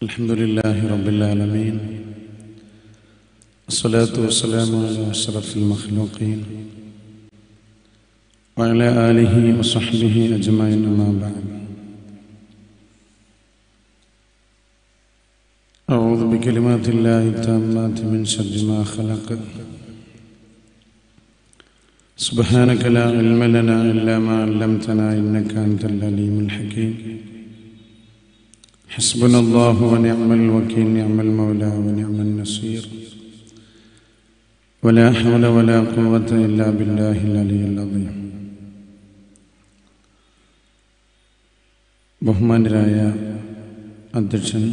الحمد لله رب العالمين الصلاة والسلام على أشرف المخلوقين وعلى آله وصحبه أجمعين أما بعد أعوذ بكلمات الله التامات من شر ما خلق سبحانك لا علم لنا إلا ما علمتنا إنك أنت العليم الحكيم حسبنا الله ونعم الوكيل نعم المولى ونعم النصير ولا حول ولا قوة إلا بالله العلي العظيم ബഹുമാനരായ അധ്യക്ഷൻ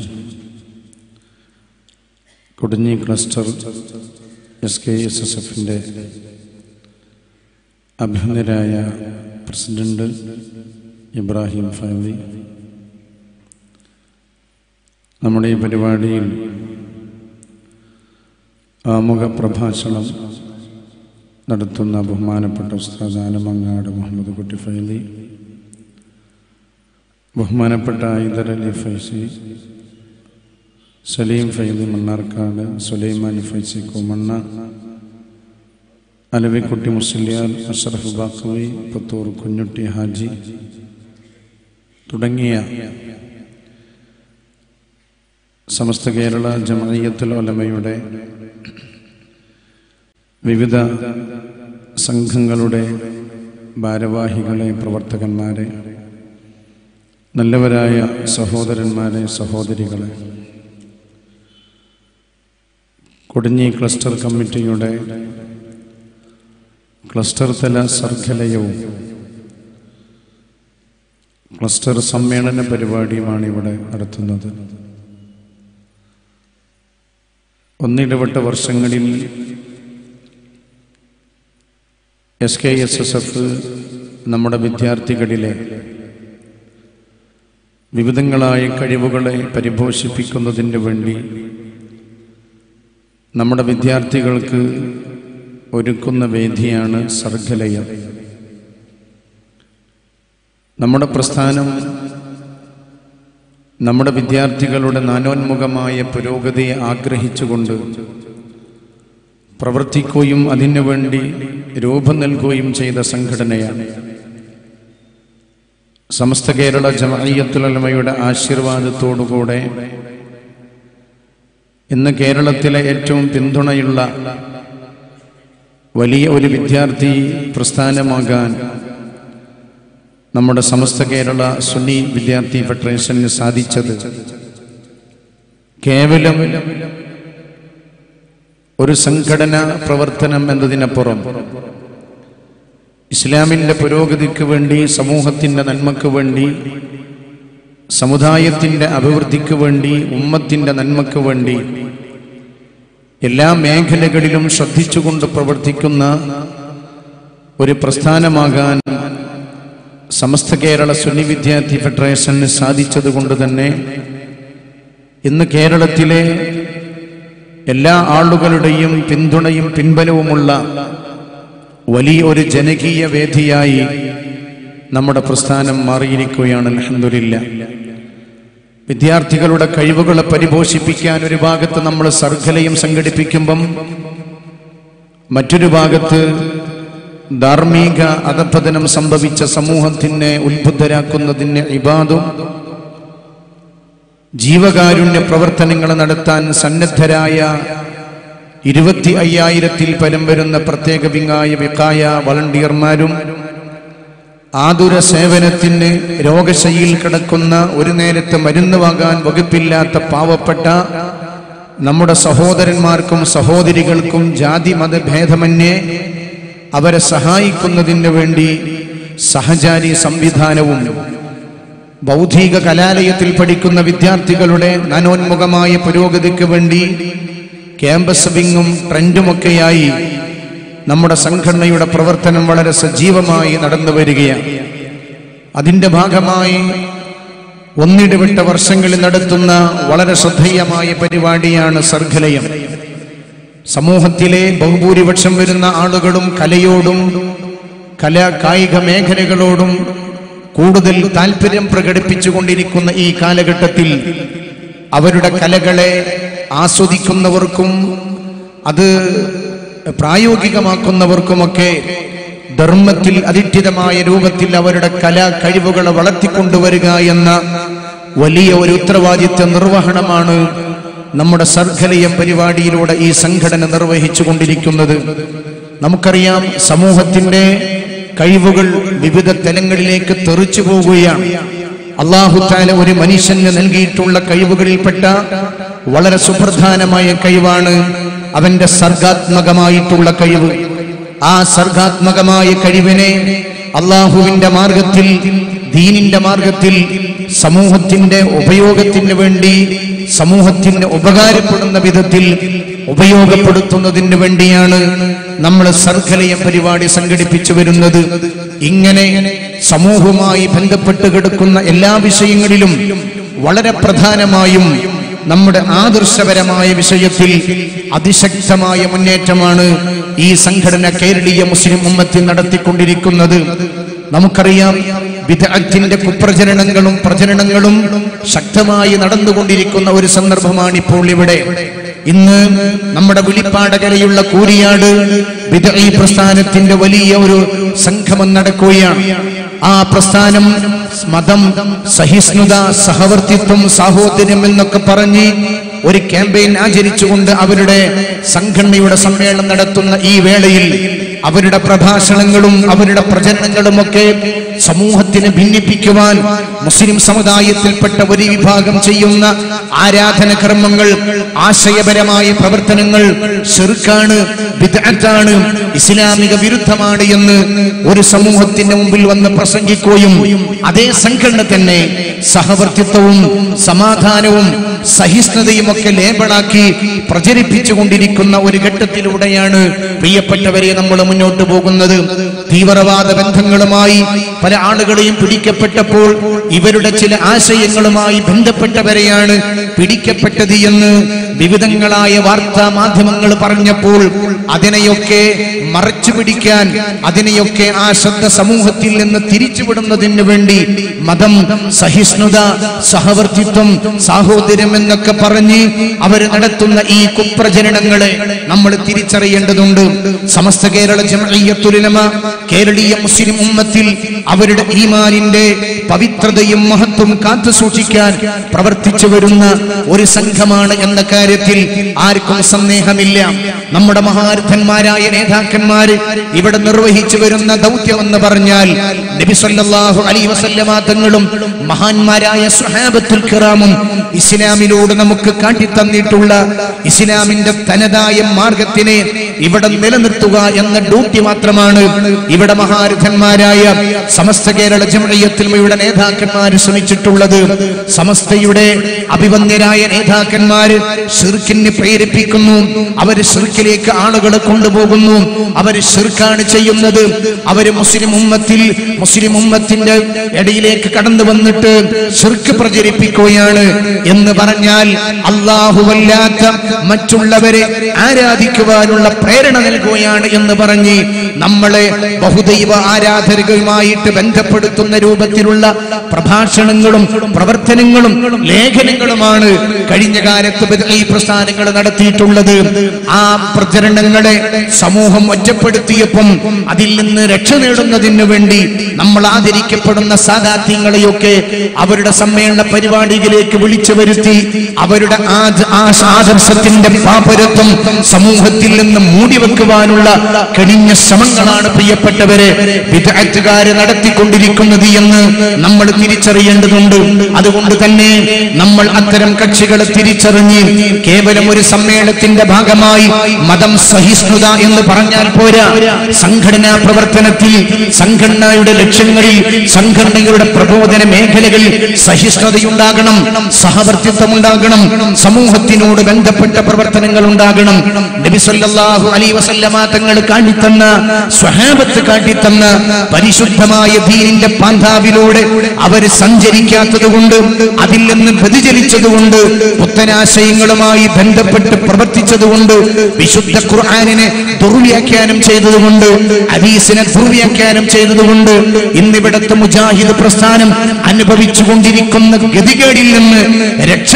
Kodinhi cluster S K S S എഫിൻ്റെ അഭിനന്ദരായ പ്രസിഡന്റ് ഇബ്രാഹിം ഫൈലി നമ്മുടെ ഈ പരിപാടിയിൽ ആമുഖ പ്രഭാഷണം നടത്തുന്ന ബഹുമാനപ്പെട്ട ഉസ്താദ് ആലമങ്ങാട് മുഹമ്മദ് കുട്ടി ഫൈലി ബഹുമാനപ്പെട്ട ഐദർ അലി ഫൈസി സലീം ഫൈലി മണ്ണാർക്കാട് സുലൈമാൻ ഫൈസി കുമണ്ണ അലവിക്കുട്ടി മുസ്ലിയാർ അഷറഫ് ബാക്കവി പുത്തൂർ കുഞ്ഞുട്ടി ഹാജി തുടങ്ങിയ സമസ്ത കേരള ജമയത്തുൽ ഒലമയുടെ വിവിധ സംഘങ്ങളുടെ ഭാരവാഹികളെ പ്രവർത്തകന്മാരെ നല്ലവരായ സഹോദരന്മാരെ സഹോദരികളെ കൊടിഞ്ഞി ക്ലസ്റ്റർ കമ്മിറ്റിയുടെ ക്ലസ്റ്റർ തല സർഗലയവും ക്ലസ്റ്റർ സമ്മേളന പരിപാടിയുമാണ് ഇവിടെ നടത്തുന്നത് ഒന്നിടപെട്ട വർഷങ്ങളിൽ S K S S F നമ്മുടെ വിദ്യാർത്ഥികളിലെ വിവിധങ്ങളായ കഴിവുകളെ പരിപോഷിപ്പിക്കുന്നതിന് വേണ്ടി നമ്മുടെ വിദ്യാർത്ഥികൾക്ക് ഒരുക്കുന്ന വേദിയാണ് സർഗലയം നമ്മുടെ പ്രസ്ഥാനം നമ്മുടെ വിദ്യാർത്ഥികളുടെ നാനോന്മുഖമായ പുരോഗതിയെ ആഗ്രഹിച്ചുകൊണ്ട് പ്രവർത്തിക്കുകയും അതിനുവേണ്ടി രൂപം നൽകുകയും ചെയ്ത സംഘടനയാണ് സമസ്ത കേരള ജമയത്തുലമയുടെ ആശീർവാദത്തോടുകൂടെ ഇന്ന് കേരളത്തിലെ ഏറ്റവും പിന്തുണയുള്ള വലിയ ഒരു വിദ്യാർത്ഥി പ്രസ്ഥാനമാകാൻ നമ്മുടെ സമസ്ത കേരള സുന്നി വിദ്യാർത്ഥി ഫെഡറേഷന് സാധിച്ചത് കേവലം ഒരു സംഘടന പ്രവർത്തനം എന്നതിനപ്പുറം ഇസ്ലാമിൻ്റെ പുരോഗതിക്ക് വേണ്ടി സമൂഹത്തിൻ്റെ നന്മക്ക് വേണ്ടി സമുദായത്തിൻ്റെ അഭിവൃദ്ധിക്ക് വേണ്ടി ഉമ്മത്തിൻ്റെ നന്മക്ക് വേണ്ടി എല്ലാ മേഖലകളിലും ശ്രദ്ധിച്ചുകൊണ്ട് പ്രവർത്തിക്കുന്ന ഒരു പ്രസ്ഥാനമാകാൻ സമസ്ത കേരള സുന്നി വിദ്യാർത്ഥി ഫെഡറേഷന് സാധിച്ചതുകൊണ്ട് തന്നെ ഇന്ന് കേരളത്തിലെ എല്ലാ ആളുകളുടെയും പിന്തുണയും പിൻബലവുമുള്ള വലിയ ഒരു ജനകീയ വേദിയായി നമ്മുടെ പ്രസ്ഥാനം മാറിയിരിക്കുകയാണ് അലഹമില്ല വിദ്യാർത്ഥികളുടെ കഴിവുകളെ പരിപോഷിപ്പിക്കാൻ ഒരു ഭാഗത്ത് നമ്മൾ സർഗലയും സംഘടിപ്പിക്കുമ്പം മറ്റൊരു ഭാഗത്ത് ധാർമ്മിക അധപതനം സംഭവിച്ച സമൂഹത്തിനെ ഉത്ബുദ്ധരാക്കുന്നതിന് ഇബാദും ജീവകാരുണ്യ പ്രവർത്തനങ്ങൾ നടത്താൻ സന്നദ്ധരായ ഇരുപത്തി അയ്യായിരത്തിൽ പരം വരുന്ന പ്രത്യേക വിങ്ങായ വിക്കായ വളണ്ടിയർമാരും ആതുര സേവനത്തിന് രോഗശൈലിയിൽ കിടക്കുന്ന ഒരു നേരത്തെ മരുന്ന് വാങ്ങാൻ വകുപ്പില്ലാത്ത പാവപ്പെട്ട നമ്മുടെ സഹോദരന്മാർക്കും സഹോദരികൾക്കും ജാതി മതഭേദമന്യേ അവരെ സഹായിക്കുന്നതിന് വേണ്ടി സഹചാരി സംവിധാനവും ബൗദ്ധിക കലാലയത്തിൽ പഠിക്കുന്ന വിദ്യാർത്ഥികളുടെ നനോന്മുഖമായ പുരോഗതിക്ക് വേണ്ടി ക്യാമ്പസ് വിങ്ങും ട്രെൻഡുമൊക്കെയായി നമ്മുടെ സംഘടനയുടെ പ്രവർത്തനം വളരെ സജീവമായി നടന്നു വരികയാണ് അതിൻ്റെ ഭാഗമായി ഒന്നിടവിട്ട വർഷങ്ങളിൽ നടത്തുന്ന വളരെ ശ്രദ്ധേയമായ പരിപാടിയാണ് സർഗലയം സമൂഹത്തിലെ ബഹുഭൂരിപക്ഷം വരുന്ന ആളുകളും കലയോടും കലാ കായിക മേഖലകളോടും കൂടുതൽ താല്പര്യം പ്രകടിപ്പിച്ചുകൊണ്ടിരിക്കുന്ന ഈ കാലഘട്ടത്തിൽ അവരുടെ കലകളെ ആസ്വദിക്കുന്നവർക്കും അത് പ്രായോഗികമാക്കുന്നവർക്കുമൊക്കെ ധർമ്മത്തിൽ അധിഷ്ഠിതമായ രൂപത്തിൽ അവരുടെ കലാ കഴിവുകളെ വളർത്തിക്കൊണ്ടുവരിക എന്ന വലിയ ഒരു ഉത്തരവാദിത്വ നിർവഹണമാണ് നമ്മുടെ സർഗലയം പരിപാടിയിലൂടെ ഈ സംഘടന നിർവഹിച്ചു കൊണ്ടിരിക്കുന്നത് നമുക്കറിയാം സമൂഹത്തിന്റെ കഴിവുകൾ വിവിധ തലങ്ങളിലേക്ക് തെറിച്ചു പോവുകയാണ് അള്ളാഹുത്താല ഒരു മനുഷ്യന് നൽകിയിട്ടുള്ള കഴിവുകളിൽപ്പെട്ട വളരെ സുപ്രധാനമായ കഴിവാണ് അവന്റെ സർഗാത്മകമായിട്ടുള്ള കഴിവ് ആ സർഗാത്മകമായ കഴിവിനെ അള്ളാഹുവിന്റെ മാർഗത്തിൽ ദീനിന്റെ മാർഗത്തിൽ സമൂഹത്തിന്റെ ഉപയോഗത്തിന് വേണ്ടി സമൂഹത്തിന് ഉപകാരപ്പെടുന്ന വിധത്തിൽ ഉപയോഗപ്പെടുത്തുന്നതിന് വേണ്ടിയാണ് നമ്മൾ സർഗലയ പരിപാടി സംഘടിപ്പിച്ചു വരുന്നത് ഇങ്ങനെ സമൂഹവുമായി ബന്ധപ്പെട്ട് കിടക്കുന്ന എല്ലാ വിഷയങ്ങളിലും വളരെ പ്രധാനമായും നമ്മുടെ ആദർശപരമായ വിഷയത്തിൽ അതിശക്തമായ മുന്നേറ്റമാണ് ഈ സംഘടന കേരളീയ മുസ്ലിം ഉമ്മത്തിൽ നടത്തിക്കൊണ്ടിരിക്കുന്നത് നമുക്കറിയാം വിദഗ്ധത്തിന്റെ കുപ്രചരണങ്ങളും പ്രചരണങ്ങളും ശക്തമായി നടന്നുകൊണ്ടിരിക്കുന്ന ഒരു സന്ദർഭമാണ് ഇപ്പോൾ ഇവിടെ ഇന്ന് നമ്മുടെ വിളിപ്പാടകരയുള്ള കൂരിയാട് വിദഈ പ്രസ്ഥാനത്തിന്റെ വലിയ ഒരു സംഗമം നടക്കുകയാണ് ആ പ്രസ്ഥാനം മതം സഹിഷ്ണുത സഹവർത്തിത്വം സാഹോദര്യം എന്നൊക്കെ പറഞ്ഞ് ഒരു ക്യാമ്പയിൻ ആചരിച്ചുകൊണ്ട് അവരുടെ സംഘടനയുടെ സമ്മേളനം നടത്തുന്ന ഈ വേളയിൽ അവരുടെ പ്രഭാഷണങ്ങളും അവരുടെ പ്രചരണങ്ങളുമൊക്കെ സമൂഹത്തിനെ ഭിന്നിപ്പിക്കുവാൻ മുസ്ലിം സമുദായത്തിൽപ്പെട്ട ഒരു വിഭാഗം ചെയ്യുന്ന ആരാധന കർമ്മങ്ങൾ ആശയപരമായ പ്രവർത്തനങ്ങൾ ഷെറുക്കാണ് വിദഗ്ധാണ് ഇസ്ലാമിക വിരുദ്ധമാണ് എന്ന് ഒരു സമൂഹത്തിന്റെ മുമ്പിൽ വന്ന് പ്രസംഗിക്കുകയും അതേ സംഘടന തന്നെ സഹവർത്തിത്വവും സമാധാനവും സഹിഷ്ണുതയും ഒക്കെ ലേബിളാക്കി പ്രചരിപ്പിച്ചുകൊണ്ടിരിക്കുന്ന ഒരു ഘട്ടത്തിലൂടെയാണ് പ്രിയപ്പെട്ടവരെ നമ്മൾ മുന്നോട്ട് പോകുന്നത് തീവ്രവാദ ബന്ധങ്ങളുമായി പല ആളുകളെയും പിടിക്കപ്പെട്ടപ്പോൾ ഇവരുടെ ചില ആശയങ്ങളുമായി ബന്ധപ്പെട്ടവരെയാണ് പിടിക്കപ്പെട്ടത് എന്ന് വിവിധങ്ങളായ വാർത്താ മാധ്യമങ്ങൾ പറഞ്ഞപ്പോൾ അതിനെയൊക്കെ മറച്ചു പിടിക്കാൻ അതിനെയൊക്കെ ആ ശ്രദ്ധ സമൂഹത്തിൽ നിന്ന് തിരിച്ചുവിടുന്നതിന് വേണ്ടി മതം സഹിഷ്ണുത സഹവർത്തിത്വം സാഹോദര്യം എന്നൊക്കെ പറഞ്ഞ് അവർ നടത്തുന്ന ഈ കുപ്രചരണങ്ങളെ നമ്മൾ തിരിച്ചറിയേണ്ടതുണ്ട് സമസ്ത കേരള ജമഅയ്യത്തുലമ കേരളീയ മുസ്ലിം ഉമ്മത്തിൽ അവരുടെ ഈമാനിന്റെ പവിത്രതയും മഹത്വം കാത്തു സൂക്ഷിക്കാൻ പ്രവർത്തിച്ചു വരുന്ന ഒരു സംഘമാണ് എന്ന കാര്യത്തിൽ ആർക്കും സന്ദേഹമില്ല നമ്മുടെ മഹാരഥന്മാരായ നേതാക്കന്മാര് ഇവിടെ നിർവഹിച്ചു വരുന്ന ദൗത്യം എന്ന് പറഞ്ഞാൽ നബി സല്ലല്ലാഹു അലൈഹി വസല്ലമ തങ്ങളും മഹാന്മാരായ സ്വഹാബത്തുൽ കിറാമും ഇസ്ലാമിലൂടെ നമുക്ക് കാട്ടിത്തന്നിട്ടുള്ള ഇസ്ലാമിന്റെ തനതായ മാർഗത്തിനെ ഇവിടെ നിലനിർത്തുക എന്ന ഡ്യൂട്ടി മാത്രമാണ് ഇവിടെ മഹാരഥന്മാരായ സമസ്ത കേരള ജമയത്തിൽമയുടെ നേതാക്കന്മാർ ശ്രമിച്ചിട്ടുള്ളത് സമസ്തയുടെ അഭിവന്യരായ നേതാക്കന്മാര് ഷിർക്കിന് പ്രേരിപ്പിക്കുന്നു അവര് ഷിർക്കിലേക്ക് ആളുകളെ കൊണ്ടുപോകുന്നു അവര് ഷിർക്കാണ് ചെയ്യുന്നത് അവര് മുസ്ലിം ഉമ്മത്തിൽ മുസ്ലിം ഉമ്മത്തിന്റെ ഇടയിലേക്ക് കടന്നു വന്നിട്ട് ഷിർക്ക് പ്രചരിപ്പിക്കുകയാണ് എന്ന് പറഞ്ഞാൽ അള്ളാഹുവല്ലാത്ത മറ്റുള്ളവരെ ആരാധിക്കുവാനുള്ള പ്രേരണ നൽകുകയാണ് എന്ന് പറഞ്ഞ് നമ്മളെ ബഹുദൈവ ആരാധകരുമായിട്ട് ബന്ധപ്പെടുത്തുന്ന രൂപത്തിലുള്ള പ്രഭാഷണങ്ങളും പ്രവർത്തനങ്ങളും ലേഖനങ്ങളുമാണ് കഴിഞ്ഞ കാലത്ത് ഈ പ്രസ്ഥാനങ്ങൾ നടത്തിയിട്ടുള്ളത് ആ പ്രചരണങ്ങളെ സമൂഹം ഒറ്റപ്പെടുത്തിയപ്പം അതിൽ നിന്ന് രക്ഷ നേടുന്നതിന് വേണ്ടി നമ്മൾ ആദരിക്കപ്പെടുന്ന സാധാത്യങ്ങളെയൊക്കെ അവരുടെ സമ്മേളന പരിപാടികളിലേക്ക് വിളിച്ചു വരുത്തി അവരുടെ ആദ- ആ ആദർശത്തിന്റെ പാപരത്വം സമൂഹത്തിൽ നിന്ന് മൂടിവെക്കുവാനുള്ള കഴിഞ്ഞ ശ്രമങ്ങളാണ് പ്രിയപ്പെട്ടവരെ വിദഗ്ധകാര് നടത്തിക്കൊണ്ടിരിക്കുന്നത് എന്ന് നമ്മൾ തിരിച്ചറിയേണ്ടതുണ്ട് അതുകൊണ്ട് തന്നെ നമ്മൾ അത്തരം കക്ഷികളെ തിരിച്ചറിഞ്ഞ് കേവലം ഒരു സമ്മേളനത്തിന്റെ ഭാഗമായി മതം സഹിഷ്ണുത എന്ന് പറഞ്ഞാൽ പോരാ സംഘടനാ പ്രവർത്തനത്തിൽ സംഘടനയുടെ ലക്ഷ്യങ്ങളിൽ സംഘടനയുടെ പ്രബോധന മേഖലകളിൽ സഹിഷ്ണുതയുണ്ടാകണം സഹവർത്തിത്വം ഉണ്ടാകണം സമൂഹത്തിനോട് ബന്ധപ്പെട്ട പ്രവർത്തനങ്ങൾ ഉണ്ടാകണം നബി സല്ലല്ലാഹു അലൈഹി വസല്ലമ തങ്ങൾ കാട്ടിത്തന്ന സ്വഹാബത്ത് കാട്ടിത്തന്ന പരിശുദ്ധമായ ദീനിന്റെ പാന്താവിലൂടെ അവർ സഞ്ചരിക്കാത്തത് കൊണ്ട് അതിൽ നിന്ന് വ്യതിചലിച്ചതുകൊണ്ട് പുത്തനാശയങ്ങളുമായി ബന്ധപ്പെട്ട് പ്രവർത്തിച്ചതുകൊണ്ട് വിശുദ്ധ ഖുർആാനിനെ ദുർവ്യാഖ്യാനം ചെയ്തതുകൊണ്ട് ഹദീസിനെ ദുർവ്യാഖ്യാനം ചെയ്തതുകൊണ്ട് ഇന്നിവിടത്തെ മുജാഹിദ് പ്രസ്ഥാനം അനുഭവിച്ചുകൊണ്ടിരിക്കുന്ന ഗതികേടിൽ നിന്ന് രക്ഷ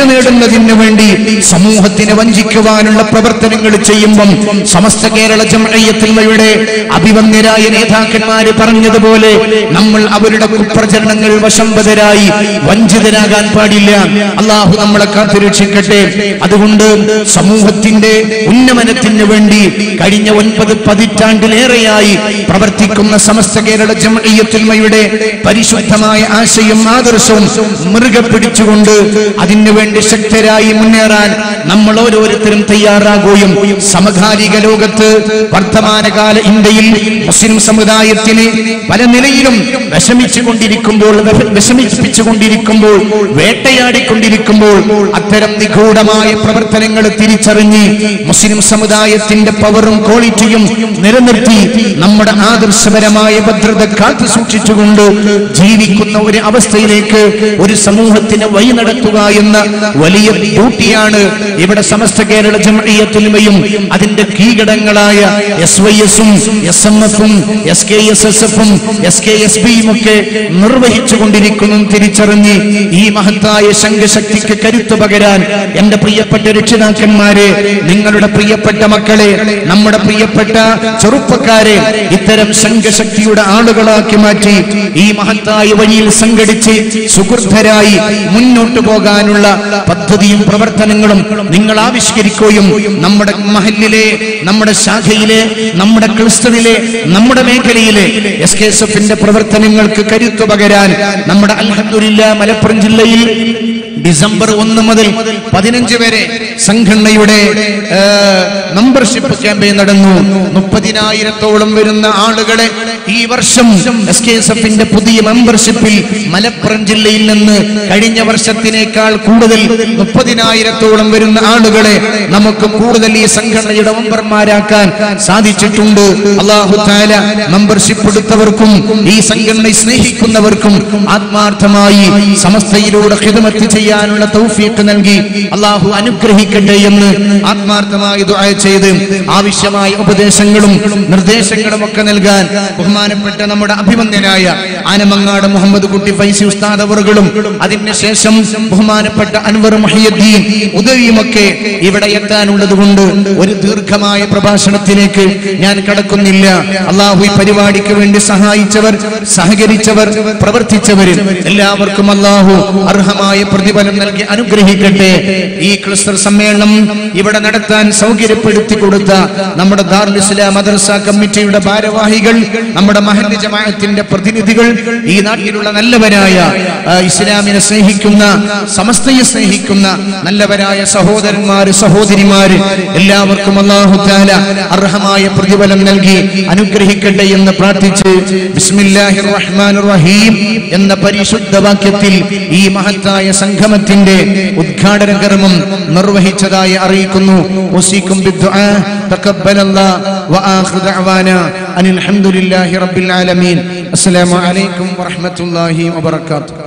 നേടുന്നതിന് വേണ്ടി സമൂഹത്തിനെ വഞ്ചിക്കുവാനുള്ള പ്രവർത്തനങ്ങൾ ചെയ്യുമ്പം സമസ്ത കേരള ജമയത്തിൽമയുടെ അഭിവന്യരായ നേതാക്കന്മാര് പറഞ്ഞതുപോലെ നമ്മൾ അവരുടെ കുപ്രചരണങ്ങൾ വശംബദരായി വഞ്ചിതരാകാൻ പാടില്ല അള്ളാഹു നമ്മളെ കാത്തുരക്ഷിക്കട്ടെ അതുകൊണ്ട് സമൂഹത്തിന്റെ ഉന്നമനത്തിന് വേണ്ടി കഴിഞ്ഞ ഒൻപത് പതിറ്റാണ്ടിലേറെയായി പ്രവർത്തിക്കുന്ന സമസ്ത കേരള ജമയത്തിൽമയുടെ പരിശുദ്ധമായ ആശയം ആദർശവും മുറുകെ പിടിച്ചുകൊണ്ട് അതിനു വേണ്ടി ശക്തരായി മുന്നേറാൻ നമ്മൾ ഓരോരുത്തരും തയ്യാറാകുകയും സമകാലിക ലോകത്ത് വർത്തമാനകാല ഇന്ത്യയിൽ മുസ്ലിം സമുദായത്തിന് പല നിലയിലും വിഷമിച്ചു കൊണ്ടിരിക്കുമ്പോൾ വിഷമിപ്പിച്ചു കൊണ്ടിരിക്കുമ്പോൾ വേട്ടയാടിക്കൊണ്ടിരിക്കുമ്പോൾ അത്തരം നിഗൂഢമായ പ്രവർത്തനങ്ങൾ തിരിച്ചറിഞ്ഞ് മുസ്ലിം സമുദായത്തിന്റെ പവറും ക്വാളിറ്റിയും നിലനിർത്തി നമ്മുടെ ആദർശപരമായ ഭദ്രത കാത്തു സൂക്ഷിച്ചുകൊണ്ട് ജീവിക്കുന്ന ഒരു അവസ്ഥയിലേക്ക് ഒരു സമൂഹത്തിനെ വഴി നടത്തുക എന്ന വലിയ ഡ്യൂട്ടിയാണ് ഇവിടെ സമസ്ത കേരള ജമയത്തിലുമയും അതിന്റെ കീഘടങ്ങളായ എസ് വൈ എസും എസ് എം എഫും എസ് കെ എസ് എസ് എഫും എസ് കെ എസ് ബിയും ഒക്കെ നിർവഹിച്ചു കൊണ്ടിരിക്കുന്നു തിരിച്ചറിഞ്ഞ് ഈ മഹത്തായ ശംഖശക്തിക്ക് കരുത്തു പകരാൻ എന്റെ പ്രിയപ്പെട്ട രക്ഷിതാക്കന്മാരെ നിങ്ങളുടെ പ്രിയപ്പെട്ട മക്കളെ നമ്മുടെ പ്രിയപ്പെട്ട ചെറുപ്പക്കാരെ ഇത്തരം ശംഖശക്തിയുടെ ആളുകളാക്കി മാറ്റി ഈ മഹത്തായ വഴിയിൽ സംഘടിച്ച് സുഹൃത്തരായി മുന്നോട്ടു പോകാനുള്ള പദ്ധതിയും പ്രവർത്തനങ്ങളും നിങ്ങൾ ആവിഷ്കരിക്കുകയും നമ്മുടെ മഹലിലെ നമ്മുടെ ശാഖയിലെ നമ്മുടെ ക്ലസ്റ്ററിലെ നമ്മുടെ മേഖലയിലെ എസ് കെ എസ് എഫിന്റെ പ്രവർത്തനങ്ങൾക്ക് കരുത്തു പകരാൻ നമ്മുടെ അൽഹദുലില്ല മലപ്പുറം ജില്ലയിൽ ഡിസംബർ ഒന്ന് മുതൽ പതിനഞ്ച് വരെ സംഘടനയുടെ മെമ്പർഷിപ്പ് ക്യാമ്പയിൻ നടന്നു മുപ്പതിനായിരത്തോളം വരുന്ന ആളുകളെ ഈ വർഷം എസ് കെ എസ് എഫിന്റെ പുതിയ മെമ്പർഷിപ്പിൽ മലപ്പുറം ജില്ലയിൽ നിന്ന് കഴിഞ്ഞ വർഷത്തിനേക്കാൾ കൂടുതൽ മുപ്പതിനായിരത്തോളം വരുന്ന ആളുകളെ നമുക്ക് കൂടുതൽ ഈ സംഘടനയുടെ മെമ്പർമാരാക്കാൻ സാധിച്ചിട്ടുണ്ട് അള്ളാഹു താല മെമ്പർഷിപ്പ് എടുത്തവർക്കും ഈ സംഘടനയെ സ്നേഹിക്കുന്നവർക്കും ആത്മാർത്ഥമായി സമസ്തയിലൂടെ ഹിതമത്ത് ചെയ്യാനുള്ള തൗഫീഖ് നൽകി അള്ളാഹു അനുഗ്രഹിക്കട്ടെ എന്ന് ആത്മാർത്ഥമായി ദുആ ചെയ്ത് ആവശ്യമായ ഉപദേശങ്ങളും നിർദ്ദേശങ്ങളും ഒക്കെ നൽകാൻ ബഹുമാനപ്പെട്ട നമ്മുടെ അഭിമന്യനായ ആനമങ്ങാട് മുഹമ്മദ് കുട്ടി ഫൈസി ഉസ്താദ് അവറുകളും അതിനുശേഷം ബഹുമാനപ്പെട്ട അൻവർ മുഹിയുദ്ദീൻ ഉദവിയുമൊക്കെ ഇവിടെ എത്താനുള്ളത് കൊണ്ട് ഒരു ദീർഘമായ പ്രഭാഷണത്തിലേക്ക് ഞാൻ കടക്കുന്നില്ല അള്ളാഹു ഈ പരിപാടിക്ക് വേണ്ടി സഹായിച്ചവർ സഹകരിച്ചവർ പ്രവർത്തിച്ചവർ എല്ലാവർക്കും അള്ളാഹു അർഹമായ പ്രതിഫലം നൽകി അനുഗ്രഹിക്കട്ടെ ഈ ക്രിസ്തർ സമ്മേളനം ഇവിടെ നടത്താൻ സൗകര്യപ്പെടുത്തി കൊടുത്ത നമ്മുടെ ദാറുൽ ഇസ്ലാം മദർസ കമ്മിറ്റിയുടെ ഭാരവാഹികൾ നമ്മുടെ മഹല്ല് ജമാഅത്തിന്റെ പ്രതിനിധികൾ ഈ നാട്ടിലുള്ള നല്ലവരായ ആ, ഇസ്ലാമിനെ സ്നേഹിക്കുന്ന സമസ്തയെ സ്നേഹിക്കുന്ന നല്ലവരായ സഹോദരന്മാര് സഹോദരിമാര് എല്ലാവർക്കും അള്ളാഹു താല അർഹമായ പ്രതിഫലം നൽകി അനുഗ്രഹിക്കട്ടെ എന്ന് പ്രാർത്ഥിച്ച് ബിസ്മില്ലാഹിർ റഹ്മാനിർ റഹീം എന്ന പരിശുദ്ധ വാക്യത്തിൽ ഈ മഹത്തായ സംഗമത്തിന്റെ ഉദ്ഘാടന കർമ്മം നിർവഹിച്ചതായി അറിയിക്കുന്നു ഉസീക്കും ബിദ്ദുആ തഖബ്ബലല്ലാഹ് വആഖിറു ദഅവാനാ അനിൽ ഹംദുലില്ലാഹി റബ്ബിൽ ആലമീൻ അസ്സലാമു അലൈക്കും വറഹ്മത്തുള്ളാഹി വബറകാതുഹു